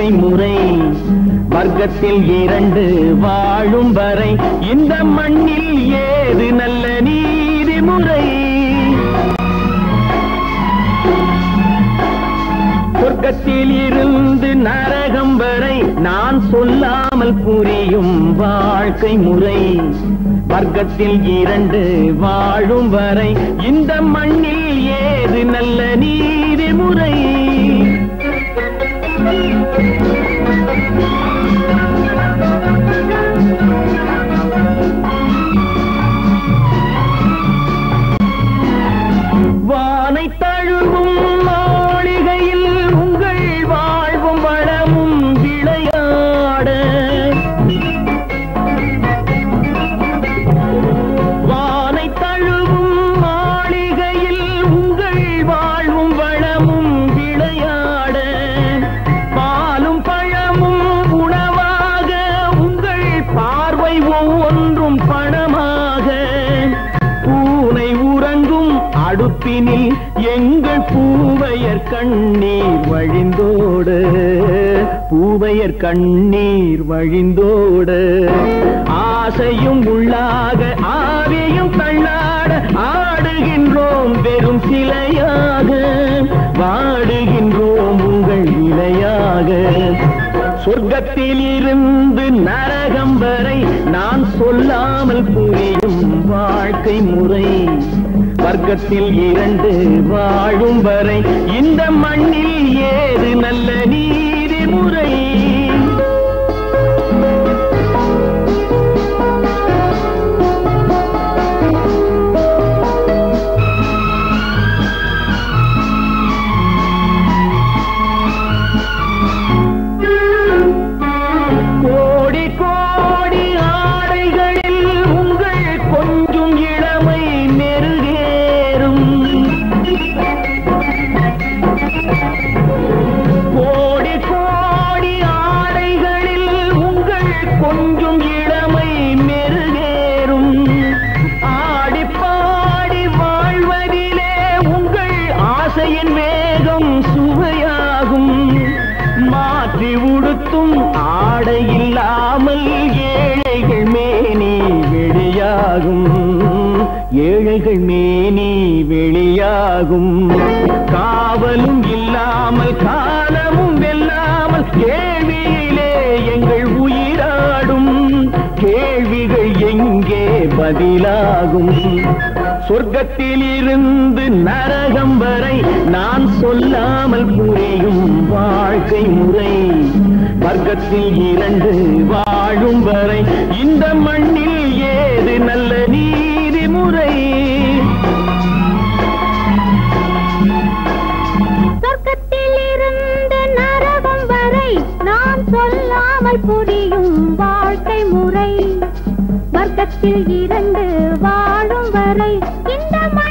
முறை வர்க்கத்தில் இரண்டு வாழும் வரை இந்த மண்ணில் ஏது நல்ல நீதிமுறை சொர்க்கத்தில் இருந்து நரகம் வரை நான் சொல்லாமல் புரியும் வாழ்க்கை முறை வர்க்கத்தில் இரண்டு வாழும் வரை இந்த மண்ணில் ஏது நல்ல நீதிமுறை வானை தழுவும் மாளிகையில் உங்கள் வாழ்வும் வளமும் விளையாட வானை தழுவும் மாளிகையில் உங்கள் வாழ்வும் வளமும் விளையாட பாலும் பழமும் உணவாக உங்கள் பார்வை ஒவ்வொன்றும் பணமாக பூனை உறங்கும் அடுப்பினில் எங்கள் பூவையர் கண்ணீர் வழிந்தோடு பூவையர் கண்ணீர் வழிந்தோடு ஆசையும் உள்ளாக ஆவியும் தள்ளாட ஆடுகின்றோம் வெறும் சிலையாக வாடுகின்றோம் உங்கள் இலையாக சொர்க்கத்தில் இருந்து நரகம் வரை நான் சொல்லாமல் புரியும் வாழ்க்கை முறை வர்க்கத்தில் இரண்டு வாழும் வரை இந்த மண்ணில் ஏது நல்ல நீதிமுறை கோடி கோடி ஆடைகளில் உங்கள் கொஞ்சம் இளமை மெருகேறும் கோடி கோடி ஆடைகளில் உங்கள் கொஞ்சம் இளமை மெருகேறும் ஆடி பாடி வாழ்வதிலே உங்கள் ஆசையின் வேகம் சுவையாகும் மாற்றி உடுத்தும் ஆடை இல்லாமல் ஏழைகள் மேனி வெளியாகும் ஏழைகள் மேனி வெளியாகும் காவலும் இல்லாமல் காலமும் வெல்லாமல் கேள்வியிலே எங்கள் உயிராடும் கேள்விகள் எங்கே பதிலாகும் சொர்க்கத்தில் இருந்து நரகம் வரை நான் சொல்லாமல் புரியும் வாழ்க்கை முறை வர்க்கத்தில் இரண்டு வாழும் வரை இந்த மண்ணில் ஏது நல்ல நீதிமுறை சொர்க்கத்தில் இருந்து நரகம் வரை நான் சொல்லாமல் புரியும் வாழ்க்கை முறை வர்க்கத்தில் இரண்டு வாழும் வரை இந்த